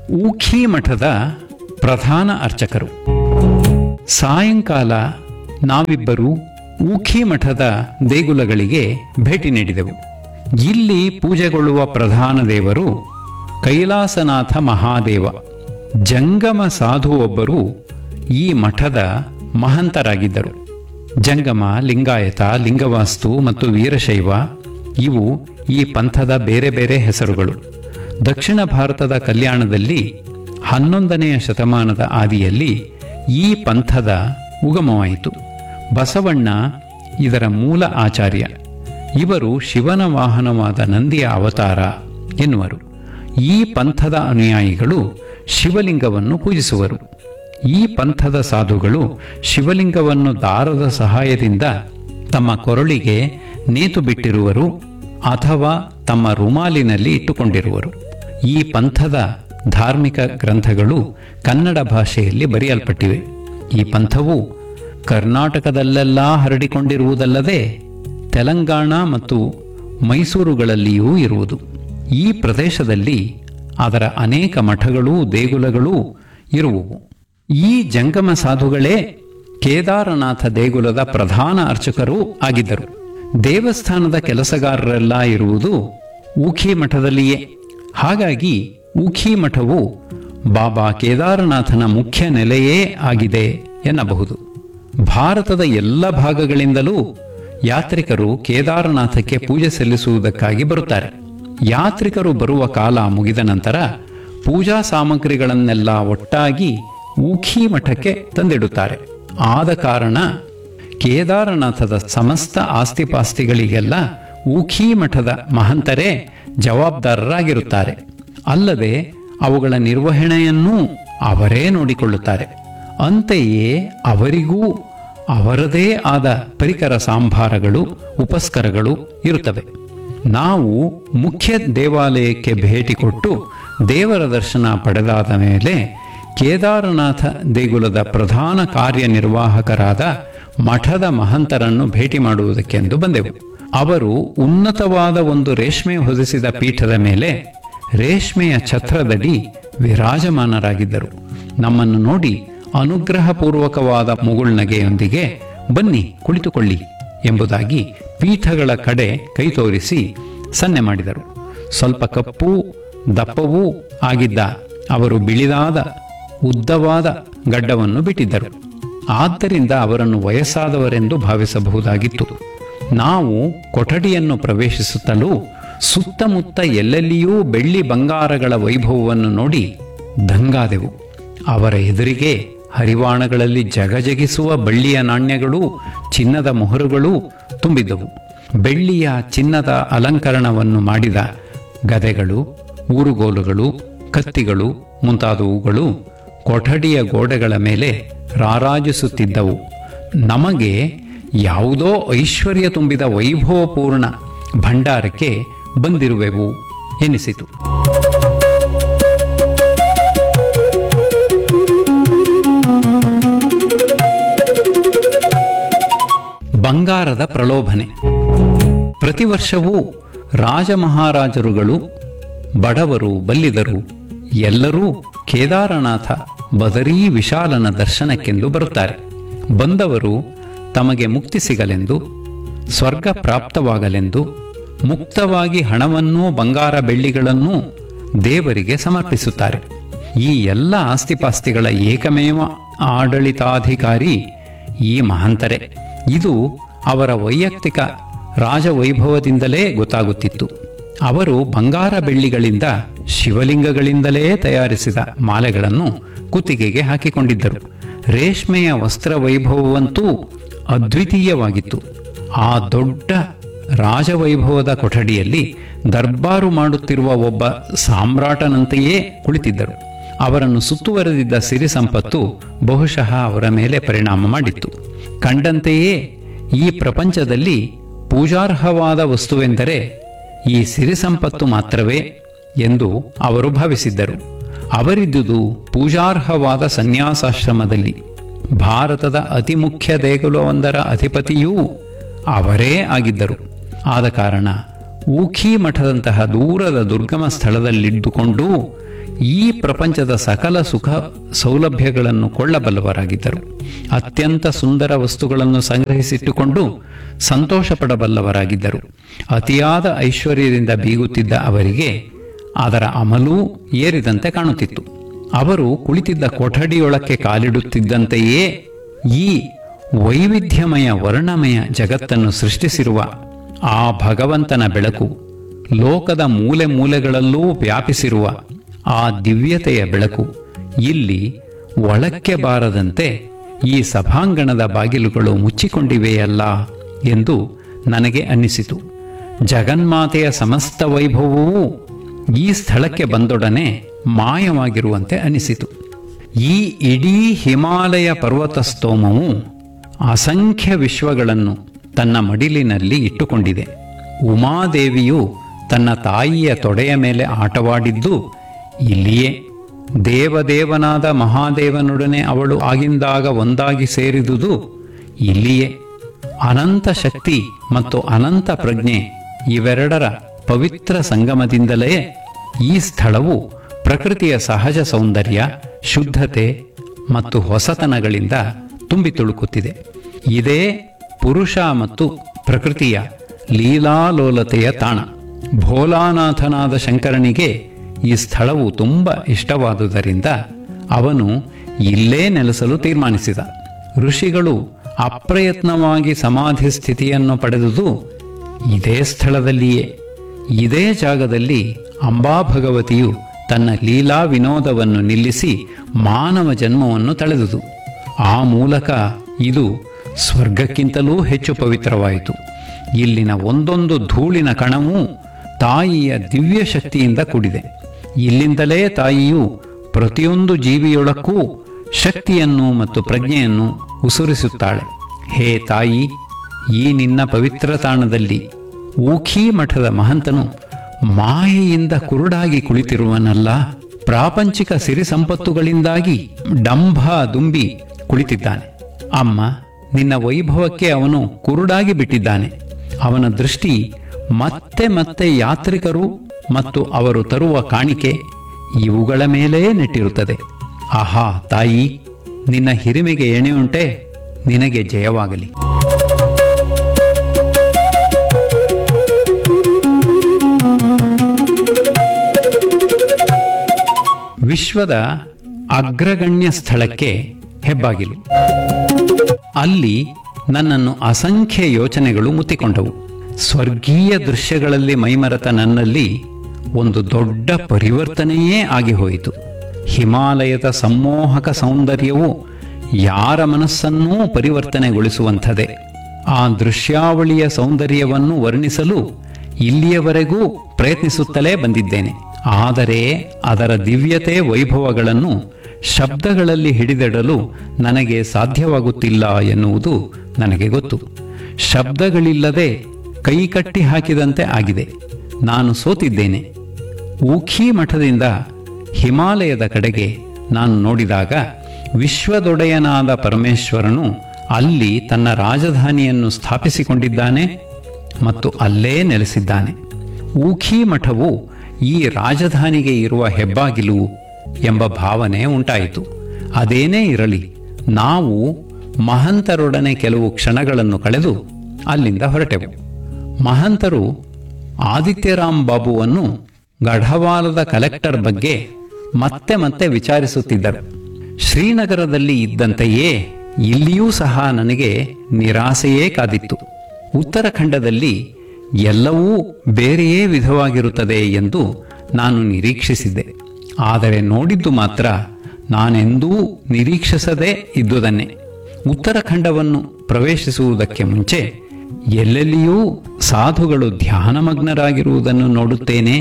ಊಖಿ ಮಠದ ಪ್ರಧಾನ ಅರ್ಚಕರು ಸಾಯಂಕಾಲ ನಾವಿಬ್ಬರು ಊಖಿ ಮಠದ ದೇಗುಲಗಳಿಗೆ ಭೇಟಿ ನೀಡಿದೆವು ಇಲ್ಲಿ ಪೂಜೆಗೊಳ್ಳುವ ಪ್ರಧಾನ ದೇವರು ಕೈಲಾಸನಾಥ ಮಹಾದೇವ ಜಂಗಮ ಸಾಧು ಒಬ್ಬರು ಈ ಮಠದ ಮಹಂತರಾಗಿದ್ದರು ಜಂಗಮ ಲಿಂಗಾಯತ ಲಿಂಗವಾಸ್ತು ಮತ್ತು ವೀರಶೈವ ಇವು ಈ ಪಂಥದ ಬೇರೆ ಬೇರೆ ಹೆಸರುಗಳು ದಕ್ಷಿಣ ಭಾರತದ ಕಲ್ಯಾಣದಲ್ಲಿ ಹನ್ನೊಂದನೆಯ ಶತಮಾನದ ಆದಿಯಲ್ಲಿ ಈ ಪಂಥದ ಉಗಮವಾಯಿತು ಬಸವಣ್ಣ ಇದರ ಮೂಲ ಆಚಾರ್ಯ ಇವರು ಶಿವನ ವಾಹನವಾದ ನಂದಿಯ ಅವತಾರ ಎನ್ನುವರು ಈ ಪಂಥದ ಅನುಯಾಯಿಗಳು ಶಿವಲಿಂಗವನ್ನು ಪೂಜಿಸುವರು ಈ ಪಂಥದ ಸಾಧುಗಳು ಶಿವಲಿಂಗವನ್ನು ದಾರದ ಸಹಾಯದಿಂದ ತಮ್ಮ ಕೊರಳಿಗೆ ನೇತು ಬಿಟ್ಟಿರುವರು ಅಥವಾ ತಮ್ಮ ರುಮಾಲಿನಲ್ಲಿ ಇಟ್ಟುಕೊಂಡಿರುವರು ಈ ಪಂಥದ ಧಾರ್ಮಿಕ ಗ್ರಂಥಗಳು ಕನ್ನಡ ಭಾಷೆಯಲ್ಲಿ ಬರೆಯಲ್ಪಟ್ಟಿವೆ ಈ ಪಂಥವು ಕರ್ನಾಟಕದಲ್ಲೆಲ್ಲ ಹರಡಿಕೊಂಡಿರುವುದಲ್ಲದೆ ತೆಲಂಗಾಣ ಮತ್ತು ಮೈಸೂರುಗಳಲ್ಲಿಯೂ ಇರುವುದು ಈ ಪ್ರದೇಶದಲ್ಲಿ ಅದರ ಅನೇಕ ಮಠಗಳೂ ದೇಗುಲಗಳೂ ಇರುವುವು ಈ ಜಂಗಮ ಸಾಧುಗಳೇ ಕೇದಾರನಾಥ ದೇಗುಲದ ಪ್ರಧಾನ ಅರ್ಚಕರೂ ಆಗಿದ್ದರು ದೇವಸ್ಥಾನದ ಕೆಲಸಗಾರರೆಲ್ಲ ಇರುವುದು ಊಖಿ ಮಠದಲ್ಲಿಯೇ ಹಾಗಾಗಿ ಊಖಿ ಮಠವು ಬಾಬಾ ಕೇದಾರನಾಥನ ಮುಖ್ಯ ನೆಲೆಯೇ ಆಗಿದೆ ಎನ್ನಬಹುದು ಭಾರತದ ಎಲ್ಲ ಭಾಗಗಳಿಂದಲೂ ಯಾತ್ರಿಕರು ಕೇದಾರನಾಥಕ್ಕೆ ಪೂಜೆ ಸಲ್ಲಿಸುವುದಕ್ಕಾಗಿ ಬರುತ್ತಾರೆ ಯಾತ್ರಿಕರು ಬರುವ ಕಾಲ ಮುಗಿದ ನಂತರ ಪೂಜಾ ಸಾಮಗ್ರಿಗಳನ್ನೆಲ್ಲ ಒಟ್ಟಾಗಿ ಊಖಿ ಮಠಕ್ಕೆ ತಂದಿಡುತ್ತಾರೆ ಆದ ಕಾರಣ ಕೇದಾರನಾಥದ ಸಮಸ್ತ ಆಸ್ತಿಪಾಸ್ತಿಗಳಿಗೆಲ್ಲ ಊಖಿ ಮಠದ ಮಹಂತರೇ ಜವಾಬ್ದಾರರಾಗಿರುತ್ತಾರೆ ಅಲ್ಲದೆ ಅವುಗಳ ನಿರ್ವಹಣೆಯನ್ನೂ ಅವರೇ ನೋಡಿಕೊಳ್ಳುತ್ತಾರೆ ಅಂತೆಯೇ ಅವರಿಗೂ ಅವರದೇ ಆದ ಪರಿಕರ ಸಾಂಭಾರಗಳು ಉಪಸ್ಕರಗಳು ಇರುತ್ತವೆ ನಾವು ಮುಖ್ಯ ದೇವಾಲಯಕ್ಕೆ ಭೇಟಿ ಕೊಟ್ಟು ದೇವರ ದರ್ಶನ ಪಡೆದಾದ ಮೇಲೆ ಕೇದಾರನಾಥ ದೇಗುಲದ ಪ್ರಧಾನ ಕಾರ್ಯನಿರ್ವಾಹಕರಾದ ಮಠದ ಮಹಂತರನ್ನು ಭೇಟಿ ಮಾಡುವುದಕ್ಕೆಂದು ಬಂದೆವು ಅವರು ಉನ್ನತವಾದ ಒಂದು ರೇಷ್ಮೆ ಹೊದಿಸಿದ ಪೀಠದ ಮೇಲೆ ರೇಷ್ಮೆಯ ಛತ್ರದಡಿ ವಿರಾಜಮಾನರಾಗಿದ್ದರು ನಮ್ಮನ್ನು ನೋಡಿ ಅನುಗ್ರಹಪೂರ್ವಕವಾದ ಮುಗುಳ್ನಗೆಯೊಂದಿಗೆ ಬನ್ನಿ ಕುಳಿತುಕೊಳ್ಳಿ ಎಂಬುದಾಗಿ ಪೀಠಗಳ ಕಡೆ ಕೈ ತೋರಿಸಿ ಸನ್ನೆ ಮಾಡಿದರು ಸ್ವಲ್ಪ ಕಪ್ಪು ದಪ್ಪವೂ ಆಗಿದ್ದ ಅವರು ಬಿಳಿದಾದ ಉದ್ದವಾದ ಗಡ್ಡವನ್ನು ಬಿಟ್ಟಿದ್ದರು ಆದ್ದರಿಂದ ಅವರನ್ನು ವಯಸ್ಸಾದವರೆಂದು ಭಾವಿಸಬಹುದಾಗಿತ್ತು ನಾವು ಕೊಠಡಿಯನ್ನು ಪ್ರವೇಶಿಸುತ್ತಲೂ ಸುತ್ತಮುತ್ತ ಎಲ್ಲೆಲ್ಲಿಯೂ ಬೆಳ್ಳಿ ಬಂಗಾರಗಳ ವೈಭವವನ್ನು ನೋಡಿ ದಂಗಾದೆವು ಅವರ ಎದುರಿಗೆ ಹರಿವಾಣಗಳಲ್ಲಿ ಜಗಜಗಿಸುವ ಬೆಳ್ಳಿಯ ನಾಣ್ಯಗಳೂ ಚಿನ್ನದ ಮೊಹರುಗಳೂ ತುಂಬಿದ್ದವು ಬೆಳ್ಳಿಯ ಚಿನ್ನದ ಅಲಂಕರಣವನ್ನು ಮಾಡಿದ ಗದೆಗಳು ಊರುಗೋಲುಗಳು ಕತ್ತಿಗಳು ಮುಂತಾದವುಗಳು ಕೊಠಡಿಯ ಗೋಡೆಗಳ ಮೇಲೆ ರಾರಾಜಿಸುತ್ತಿದ್ದವು ನಮಗೆ ಯಾವುದೋ ಐಶ್ವರ್ಯ ತುಂಬಿದ ವೈಭವಪೂರ್ಣ ಭಂಡಾರಕ್ಕೆ ಬಂದಿರುವೆವು ಎನಿಸಿತು ಬಂಗಾರದ ಪ್ರಲೋಭನೆ ಪ್ರತಿ ವರ್ಷವೂ ರಾಜಮಹಾರಾಜರುಗಳು ಬಡವರು ಬಲ್ಲಿದರು ಎಲ್ಲರೂ ಕೇದಾರನಾಥ ಬದರೀ ವಿಶಾಲನ ದರ್ಶನಕ್ಕೆಂದು ಬರುತ್ತಾರೆ ಬಂದವರು ತಮಗೆ ಮುಕ್ತಿ ಸಿಗಲೆಂದು ಸ್ವರ್ಗ ಪ್ರಾಪ್ತವಾಗಲೆಂದು ಮುಕ್ತವಾಗಿ ಹಣವನ್ನೂ ಬಂಗಾರ ಬೆಳ್ಳಿಗಳನ್ನೂ ದೇವರಿಗೆ ಸಮರ್ಪಿಸುತ್ತಾರೆ ಈ ಎಲ್ಲ ಆಸ್ತಿಪಾಸ್ತಿಗಳ ಏಕಮೇವ ಆಡಳಿತಾಧಿಕಾರಿ ಈ ಮಹಂತರೇ ಇದು ಅವರ ವೈಯಕ್ತಿಕ ರಾಜವೈಭವದಿಂದಲೇ ಗೊತ್ತಾಗುತ್ತಿತ್ತು ಅವರು ಬಂಗಾರ ಬೆಳ್ಳಿಗಳಿಂದ ಶಿವಲಿಂಗಗಳಿಂದಲೇ ತಯಾರಿಸಿದ ಮಾಲೆಗಳನ್ನು ಕುತ್ತಿಗೆಗೆ ಹಾಕಿಕೊಂಡಿದ್ದರು ರೇಷ್ಮೆಯ ವಸ್ತ್ರ ವೈಭವವಂತೂ ಅದ್ವಿತೀಯವಾಗಿತ್ತು ಆ ದೊಡ್ಡ ರಾಜವೈಭವದ ಕೊಠಡಿಯಲ್ಲಿ ದರ್ಬಾರು ಮಾಡುತ್ತಿರುವ ಒಬ್ಬ ಸಾಮ್ರಾಟನಂತೆಯೇ ಕುಳಿತಿದ್ದರು ಅವರನ್ನು ಸುತ್ತುವರೆದಿದ್ದ ಸಿರಿ ಸಂಪತ್ತು ಬಹುಶಃ ಅವರ ಮೇಲೆ ಪರಿಣಾಮ ಮಾಡಿತ್ತು ಕಂಡಂತೆಯೇ ಈ ಪ್ರಪಂಚದಲ್ಲಿ ಪೂಜಾರ್ಹವಾದ ವಸ್ತುವೆಂದರೆ ಈ ಸಿರಿ ಸಂಪತ್ತು ಮಾತ್ರವೇ ಎಂದು ಅವರು ಭಾವಿಸಿದ್ದರು ಅವರಿದ್ದುದು ಪೂಜಾರ್ಹವಾದ ಸನ್ಯಾಸಾಶ್ರಮದಲ್ಲಿ ಭಾರತದ ಅತಿ ಮುಖ್ಯ ದೇಗುಲವೊಂದರ ಅಧಿಪತಿಯೂ ಅವರೇ ಆಗಿದ್ದರು ಆದ ಕಾರಣ ಊಖಿ ಮಠದಂತಹ ದೂರದ ದುರ್ಗಮ ಸ್ಥಳದಲ್ಲಿದ್ದುಕೊಂಡು ಈ ಪ್ರಪಂಚದ ಸಕಲ ಸುಖ ಸೌಲಭ್ಯಗಳನ್ನು ಕೊಳ್ಳಬಲ್ಲವರಾಗಿದ್ದರು ಅತ್ಯಂತ ಸುಂದರ ವಸ್ತುಗಳನ್ನು ಸಂಗ್ರಹಿಸಿಟ್ಟುಕೊಂಡು ಸಂತೋಷ ಪಡಬಲ್ಲವರಾಗಿದ್ದರು ಅತಿಯಾದ ಐಶ್ವರ್ಯದಿಂದ ಬೀಗುತ್ತಿದ್ದ ಅವರಿಗೆ ಅದರ ಅಮಲೂ ಏರಿದಂತೆ ಕಾಣುತ್ತಿತ್ತು ಅವರು ಕುಳಿತಿದ್ದ ಕೊಠಡಿಯೊಳಕ್ಕೆ ಕಾಲಿಡುತ್ತಿದ್ದಂತೆಯೇ ಈ ವೈವಿಧ್ಯಮಯ ವರ್ಣಮಯ ಜಗತ್ತನ್ನು ಸೃಷ್ಟಿಸಿರುವ ಆ ಭಗವಂತನ ಬೆಳಕು ಲೋಕದ ಮೂಲೆ ಮೂಲೆಗಳಲ್ಲೂ ವ್ಯಾಪಿಸಿರುವ ಆ ದಿವ್ಯತೆಯ ಬೆಳಕು ಇಲ್ಲಿ ಒಳಕ್ಕೆ ಬಾರದಂತೆ ಈ ಸಭಾಂಗಣದ ಬಾಗಿಲುಗಳು ಮುಚ್ಚಿಕೊಂಡಿವೆಯಲ್ಲ ಎಂದು ನನಗೆ ಅನ್ನಿಸಿತು ಜಗನ್ಮಾತೆಯ ಸಮಸ್ತ ವೈಭವವೂ ಈ ಸ್ಥಳಕ್ಕೆ ಬಂದೊಡನೆ ಮಾಯವಾಗಿರುವಂತೆ ಅನಿಸಿತು ಈ ಇಡೀ ಹಿಮಾಲಯ ಪರ್ವತ ಸ್ತೋಮವು ಅಸಂಖ್ಯ ವಿಶ್ವಗಳನ್ನು ತನ್ನ ಮಡಿಲಿನಲ್ಲಿ ಇಟ್ಟುಕೊಂಡಿದೆ ಉಮಾದೇವಿಯು ತನ್ನ ತಾಯಿಯ ತೊಡೆಯ ಮೇಲೆ ಆಟವಾಡಿದ್ದು ಇಲ್ಲಿಯೇ ದೇವದೇವನಾದ ಮಹಾದೇವನೊಡನೆ ಅವಳು ಆಗಿಂದಾಗ ಒಂದಾಗಿ ಸೇರಿದುದು ಇಲ್ಲಿಯೇ ಅನಂತ ಶಕ್ತಿ ಮತ್ತು ಅನಂತ ಪ್ರಜ್ಞೆ ಇವೆರಡರ ಪವಿತ್ರ ಸಂಗಮದಿಂದಲೇ ಈ ಸ್ಥಳವು ಪ್ರಕೃತಿಯ ಸಹಜ ಸೌಂದರ್ಯ ಶುದ್ಧತೆ ಮತ್ತು ಹೊಸತನಗಳಿಂದ ತುಂಬಿ ತುಳುಕುತ್ತಿದೆ ಇದೇ ಪುರುಷ ಮತ್ತು ಪ್ರಕೃತಿಯ ಲೀಲಾಲೋಲತೆಯ ತಾಣ ಭೋಲಾನಾಥನಾದ ಶಂಕರನಿಗೆ ಈ ಸ್ಥಳವು ತುಂಬ ಇಷ್ಟವಾದುದರಿಂದ ಅವನು ಇಲ್ಲೇ ನೆಲೆಸಲು ತೀರ್ಮಾನಿಸಿದ ಋಷಿಗಳು ಅಪ್ರಯತ್ನವಾಗಿ ಸಮಾಧಿ ಸ್ಥಿತಿಯನ್ನು ಪಡೆದುದು ಇದೇ ಸ್ಥಳದಲ್ಲಿಯೇ ಇದೇ ಜಾಗದಲ್ಲಿ ಅಂಬಾ ಭಗವತಿಯು ತನ್ನ ಲೀಲಾ ವಿನೋದವನ್ನು ನಿಲ್ಲಿಸಿ ಮಾನವ ಜನ್ಮವನ್ನು ತಳೆದುದು ಆ ಮೂಲಕ ಇದು ಸ್ವರ್ಗಕ್ಕಿಂತಲೂ ಹೆಚ್ಚು ಪವಿತ್ರವಾಯಿತು ಇಲ್ಲಿನ ಒಂದೊಂದು ಧೂಳಿನ ಕಣವೂ ತಾಯಿಯ ದಿವ್ಯ ಶಕ್ತಿಯಿಂದ ಕೂಡಿದೆ ಇಲ್ಲಿಂದಲೇ ತಾಯಿಯು ಪ್ರತಿಯೊಂದು ಜೀವಿಯೊಳಕ್ಕೂ ಶಕ್ತಿಯನ್ನು ಮತ್ತು ಪ್ರಜ್ಞೆಯನ್ನು ಉಸುರಿಸುತ್ತಾಳೆ ಹೇ ತಾಯಿ ಈ ನಿನ್ನ ಪವಿತ್ರ ತಾಣದಲ್ಲಿ ಊಖಿ ಮಠದ ಮಹಂತನು ಮಾಯೆಯಿಂದ ಕುರುಡಾಗಿ ಕುಳಿತಿರುವನಲ್ಲ ಪ್ರಾಪಂಚಿಕ ಸಿರಿ ಸಂಪತ್ತುಗಳಿಂದಾಗಿ ಡಂಭ ದುಂಬಿ ಕುಳಿತಿದ್ದಾನೆ ಅಮ್ಮ ನಿನ್ನ ವೈಭವಕ್ಕೆ ಅವನು ಕುರುಡಾಗಿ ಬಿಟ್ಟಿದ್ದಾನೆ ಅವನ ದೃಷ್ಟಿ ಮತ್ತೆ ಮತ್ತೆ ಯಾತ್ರಿಕರು ಮತ್ತು ಅವರು ತರುವ ಕಾಣಿಕೆ ಇವುಗಳ ಮೇಲೇ ನೆಟ್ಟಿರುತ್ತದೆ ಆಹಾ ತಾಯಿ ನಿನ್ನ ಹಿರಿಮೆಗೆ ಎಣೆಯುಂಟೆ ನಿನಗೆ ಜಯವಾಗಲಿ ವಿಶ್ವದ ಅಗ್ರಗಣ್ಯ ಸ್ಥಳಕ್ಕೆ ಹೆಬ್ಬಾಗಿಲು ಅಲ್ಲಿ ನನ್ನನ್ನು ಅಸಂಖ್ಯ ಯೋಚನೆಗಳು ಮುತ್ತಿಕೊಂಡವು ಸ್ವರ್ಗೀಯ ದೃಶ್ಯಗಳಲ್ಲಿ ಮೈಮರೆತ ನನ್ನಲ್ಲಿ ಒಂದು ದೊಡ್ಡ ಪರಿವರ್ತನೆಯೇ ಆಗಿ ಹೋಯಿತು ಹಿಮಾಲಯದ ಸಮ್ಮೋಹಕ ಸೌಂದರ್ಯವು ಯಾರ ಮನಸ್ಸನ್ನೂ ಪರಿವರ್ತನೆಗೊಳಿಸುವಂಥದೆ ಆ ದೃಶ್ಯಾವಳಿಯ ಸೌಂದರ್ಯವನ್ನು ವರ್ಣಿಸಲು ಇಲ್ಲಿಯವರೆಗೂ ಪ್ರಯತ್ನಿಸುತ್ತಲೇ ಬಂದಿದ್ದೇನೆ ಆದರೆ ಅದರ ದಿವ್ಯತೆ ವೈಭವಗಳನ್ನು ಶಬ್ದಗಳಲ್ಲಿ ಹಿಡಿದಿಡಲು ನನಗೆ ಸಾಧ್ಯವಾಗುತ್ತಿಲ್ಲ ಎನ್ನುವುದು ನನಗೆ ಗೊತ್ತು ಶಬ್ದಗಳಿಲ್ಲದೆ ಕೈಕಟ್ಟಿ ಹಾಕಿದಂತೆ ಆಗಿದೆ ನಾನು ಸೋತಿದ್ದೇನೆ ಊಖಿ ಮಠದಿಂದ ಹಿಮಾಲಯದ ಕಡೆಗೆ ನಾನು ನೋಡಿದಾಗ ವಿಶ್ವದೊಡೆಯನಾದ ಪರಮೇಶ್ವರನು ಅಲ್ಲಿ ತನ್ನ ರಾಜಧಾನಿಯನ್ನು ಸ್ಥಾಪಿಸಿಕೊಂಡಿದ್ದಾನೆ ಮತ್ತು ಅಲ್ಲೇ ನೆಲೆಸಿದ್ದಾನೆ ಊಖಿ ಮಠವು ಈ ರಾಜಧಾನಿಗೆ ಇರುವ ಹೆಬ್ಬಾಗಿಲು ಎಂಬ ಭಾವನೆ ಉಂಟಾಯಿತು ಅದೇನೇ ಇರಲಿ ನಾವು ಮಹಂತರೊಡನೆ ಕೆಲವು ಕ್ಷಣಗಳನ್ನು ಕಳೆದು ಅಲ್ಲಿಂದ ಹೊರಟೆವು ಮಹಂತರು ಆದಿತ್ಯರಾಮ್ ಬಾಬುವನ್ನು ಗಢವಾಲದ ಕಲೆಕ್ಟರ್ ಬಗ್ಗೆ ಮತ್ತೆ ಮತ್ತೆ ವಿಚಾರಿಸುತ್ತಿದ್ದರು ಶ್ರೀನಗರದಲ್ಲಿ ಇದ್ದಂತೆಯೇ ಇಲ್ಲಿಯೂ ಸಹ ನನಗೆ ನಿರಾಸೆಯೇ ಕಾದಿತ್ತು ಉತ್ತರಾಖಂಡದಲ್ಲಿ ಎಲ್ಲವೂ ಬೇರೆಯೇ ವಿಧವಾಗಿರುತ್ತದೆ ಎಂದು ನಾನು ನಿರೀಕ್ಷಿಸಿದ್ದೆ ಆದರೆ ನೋಡಿದ್ದು ಮಾತ್ರ ನಾನೆಂದೂ ನಿರೀಕ್ಷಿಸದೇ ಇದ್ದುದನ್ನೇ ಉತ್ತರಾಖಂಡವನ್ನು ಪ್ರವೇಶಿಸುವುದಕ್ಕೆ ಮುಂಚೆ ಎಲ್ಲೆಲ್ಲಿಯೂ ಸಾಧುಗಳು ಧ್ಯಾನಮಗ್ನರಾಗಿರುವುದನ್ನು ನೋಡುತ್ತೇನೆ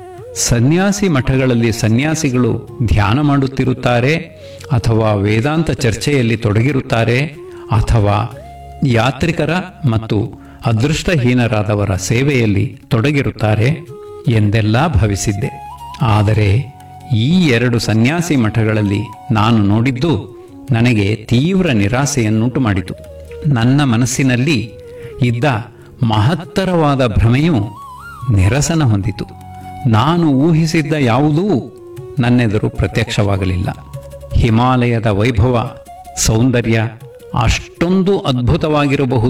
ಸನ್ಯಾಸಿ ಮಠಗಳಲ್ಲಿ ಸನ್ಯಾಸಿಗಳು ಧ್ಯಾನ ಮಾಡುತ್ತಿರುತ್ತಾರೆ ಅಥವಾ ವೇದಾಂತ ಚರ್ಚೆಯಲ್ಲಿ ತೊಡಗಿರುತ್ತಾರೆ ಅಥವಾ ಯಾತ್ರಿಕರ ಮತ್ತು ಅದೃಷ್ಟಹೀನರಾದವರ ಸೇವೆಯಲ್ಲಿ ತೊಡಗಿರುತ್ತಾರೆ ಎಂದೆಲ್ಲ ಭಾವಿಸಿದ್ದೆ ಆದರೆ ಈ ಎರಡು ಸನ್ಯಾಸಿ ಮಠಗಳಲ್ಲಿ ನಾನು ನೋಡಿದ್ದು ನನಗೆ ತೀವ್ರ ನಿರಾಸೆಯನ್ನುಂಟು ಮಾಡಿತು ನನ್ನ ಮನಸ್ಸಿನಲ್ಲಿ ಇದ್ದ ಮಹತ್ತರವಾದ ಭ್ರಮೆಯು ನಿರಸನ ಹೊಂದಿತು ನಾನು ಊಹಿಸಿದ್ದ ಯಾವುದೂ ನನ್ನೆದುರು ಪ್ರತ್ಯಕ್ಷವಾಗಲಿಲ್ಲ ಹಿಮಾಲಯದ ವೈಭವ ಸೌಂದರ್ಯ ಅಷ್ಟೊಂದು ಅದ್ಭುತವಾಗಿರಬಹುದು